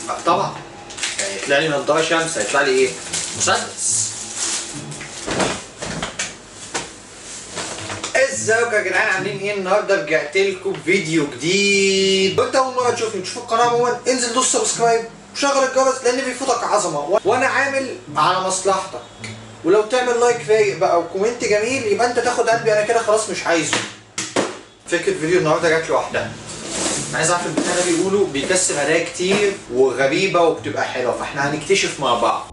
آه، طبعا يعني يطلع لي نضاره شمس هيطلع لي ايه مسدس ازيكم يا جدعان عاملين ايه النهارده رجعت لكم بفيديو جديد وانت اول مره تشوفني تشوف القناه عموما انزل دوس سبسكرايب وشغل الجرس لان بيفوتك عظمه و- وانا عامل على مصلحتك ولو تعمل لايك رايق بقى وكومنت جميل يبقى انت تاخد قلبي انا كده خلاص مش عايزه فكره فيديو النهارده جات لوحدها انا عايز اعرف البتاع ده بيقولوا بيكسب هدايا كتير وغريبه وبتبقى حلوه فاحنا هنكتشف مع بعض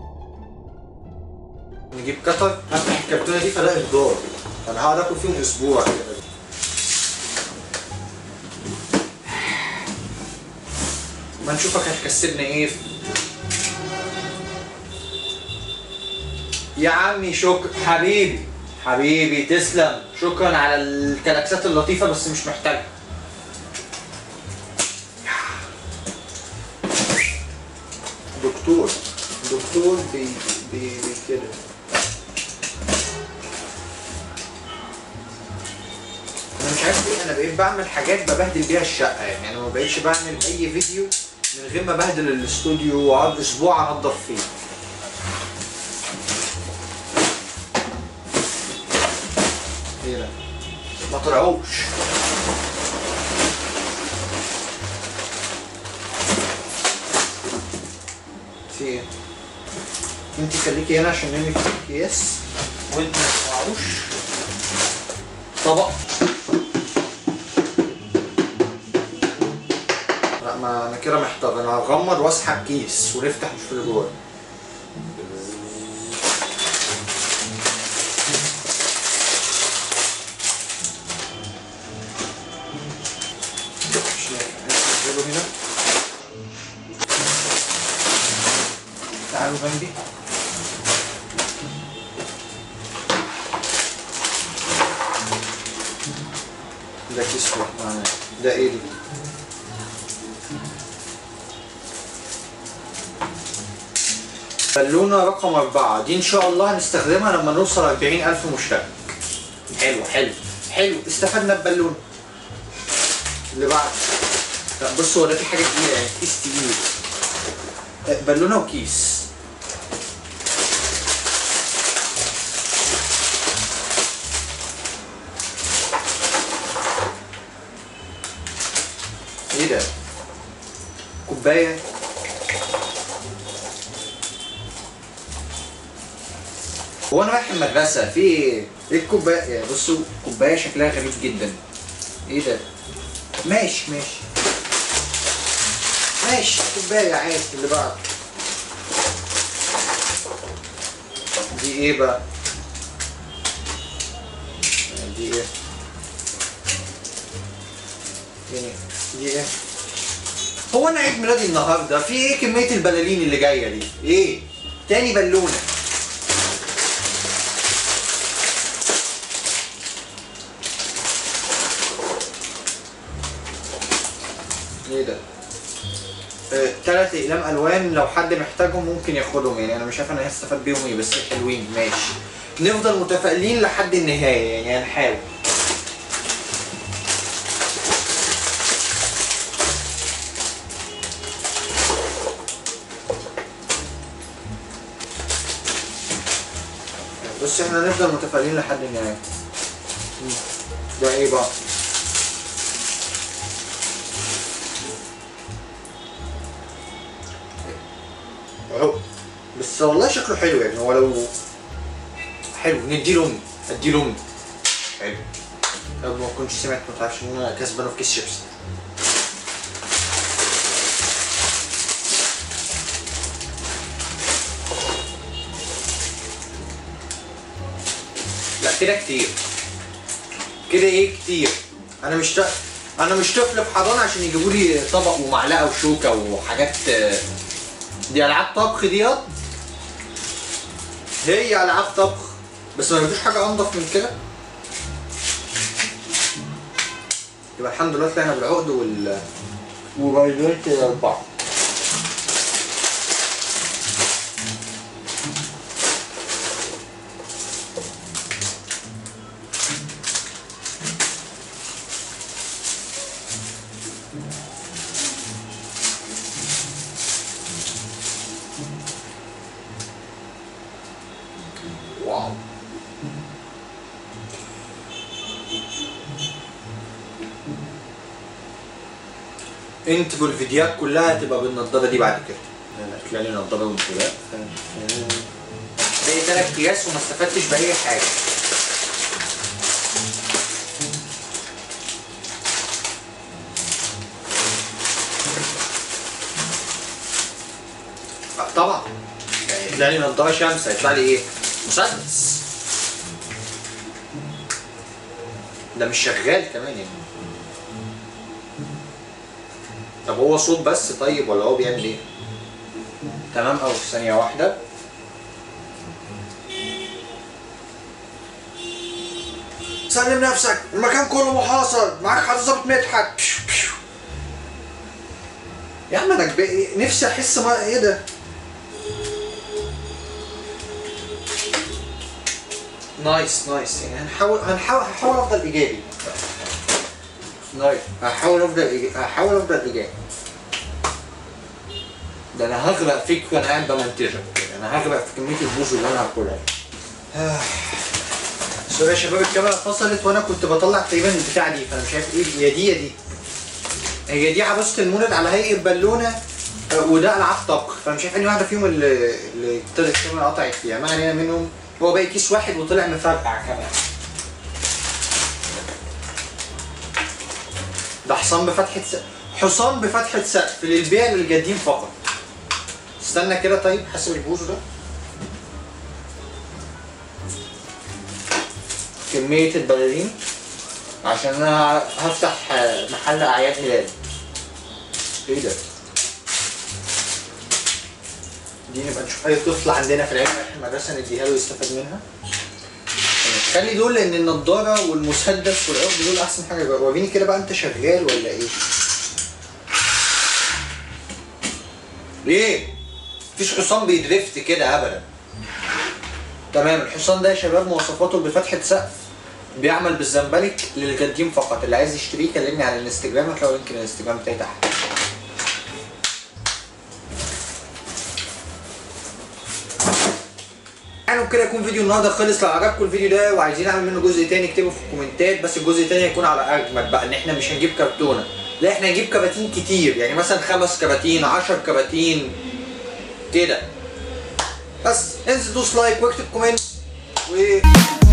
نجيب قطر افتح الكرتونه دي فلاقي خضار انا هقعد اكل فيهم اسبوع كده ما نشوفك هتكسبنا ايه يا عمي شكرا حبيبي حبيبي تسلم شكرا على الكلاكسات اللطيفه بس مش محتاجها دكتور دكتور بي بي بي كده انا مش عارف ليه انا بقيت بعمل حاجات ببهدل بيها الشقه يعني انا ما بقيتش بعمل اي فيديو من غير ما بهدل الاستوديو واقعد اسبوع انضف فيه ايه ده ما طلعوش في ايه انت خليكي هنا عشان نمك في الكيس وانت ما تطلعوش طبق لا ما انا كده محتار انا هغمض واسحب كيس ونفتح نشوف اللي جوه مش نافع. ننزله هنا تعالوا جنبي ده كيس واحد معانا ده ايه دي؟ بالونة رقم أربعة دي إن شاء الله هنستخدمها لما نوصل 40 ألف مشترك حلو حلو حلو استفدنا ببالونة اللي بعد لا بص هو ده في حاجة تقيلة يعني كيس تقيل آه، بالونة وكيس ايه ده؟ كوباية هو انا رايح المدرسة في ايه؟ ايه الكوباية؟ يعني بصوا كوباية شكلها غريب جدا ايه ده؟ ماشي ماشي ماشي كوباية عادي اللي بعد دي ايه بقى؟ دي ايه؟ يعني دي ايه؟ هو انا عيد ميلادي النهارده في ايه كمية البلالين اللي جاية دي؟ ايه؟ تاني بالونة ايه ده؟ آه، تلات اقلام الوان لو حد محتاجهم ممكن ياخدهم يعني انا مش عارف انا هستفاد بيهم ايه بس حلوين ماشي نفضل متفائلين لحد النهايه يعني هنحاول بس احنا نفضل متفائلين لحد النهايه مم. ده ايه بقى؟ اهو بس والله شكله حلو يعني هو لو حلو نديله امي اديله امي حلو طب ما كنتش سمعت ما تعرفش ان انا كسبانه في كيس شيبسي لا كده كتير كده ايه كتير انا مش ط- انا مش طفل في حضانه عشان يجيبوا لي طبق ومعلقه وشوكه وحاجات آه، دي العاب طبخ ديت هي العاب طبخ بس ما يجيبوش حاجه انضف من كده يبقى الحمد لله طلعنا بالعقد وال وبايلات الاربعه انتوا الفيديوهات كلها هتبقى بالنضاره دي بعد كده انا طلع لي نضاره وانتباه باقي تلات اكياس وما استفدتش باي حاجه آه، طبعا يعني يطلع لي نضاره شمس هيطلع لي ايه؟ مسدس ده مش شغال كمان يعني طب هو صوت بس طيب ولا هو بيعمل ايه؟ تمام أوي في ثانية واحدة سلم نفسك المكان كله محاصر معاك حد ظابط مدحت بشو بشو. يا عم انا كبا- نفسي احس ما ايه ده نايس نايس يعني هنحاول هنحاول هحاول افضل ايجابي نايس هحاول افضل إيجابي. هحاول افضل ايجابي ده انا هغرق فيك وانا قاعد بمنتجك انا هغرق في كميه البوز اللي انا هاكلها سوري يا شباب الكاميرا فصلت وانا كنت بطلع تقريبا البتاع دي فانا مش عارف ايه يا دي يا دي هي دي عروسه المولد على هيئه بالونه آه، وده العاب طبخ فانا مش عارف انهي واحده فيهم اللي اللي طلعت الكاميرا قطعت فيها ما علينا منهم هو باقي كيس واحد وطلع مفرقع كمان ده حصان بفتحة سقف حصان بفتحة سقف للبيع للجادين فقط استنى كده طيب حسب البوز ده كمية البلالين عشان انا هفتح آه، محل اعياد ميلاد ايه ده؟ دي نبقى نشوف اي طفل عندنا في العيله رايح المدرسه نديها له يستفاد منها خلي دول لان النضاره والمسدس والعقد دول احسن حاجه بقى وريني كده بقى انت شغال ولا ايه؟ ليه؟ مفيش حصان بيدرفت كده ابدا تمام الحصان ده يا شباب مواصفاته بفتحة سقف بيعمل بالزنبلك للجادين فقط اللي عايز يشتريه كلمني على الانستجرام هتلاقوا لينك الانستجرام بتاعي تحت يعني وبكده يكون فيديو النهارده خلص لو عجبكم الفيديو ده وعايزين اعمل منه جزء تاني اكتبوا في الكومنتات بس الجزء التاني هيكون على اجمل بقى ان احنا مش هنجيب كرتونه لا احنا هنجيب كباتين كتير يعني مثلا خمس كباتين عشر كباتين كده بس انزل دوس لايك واكتب كومنت و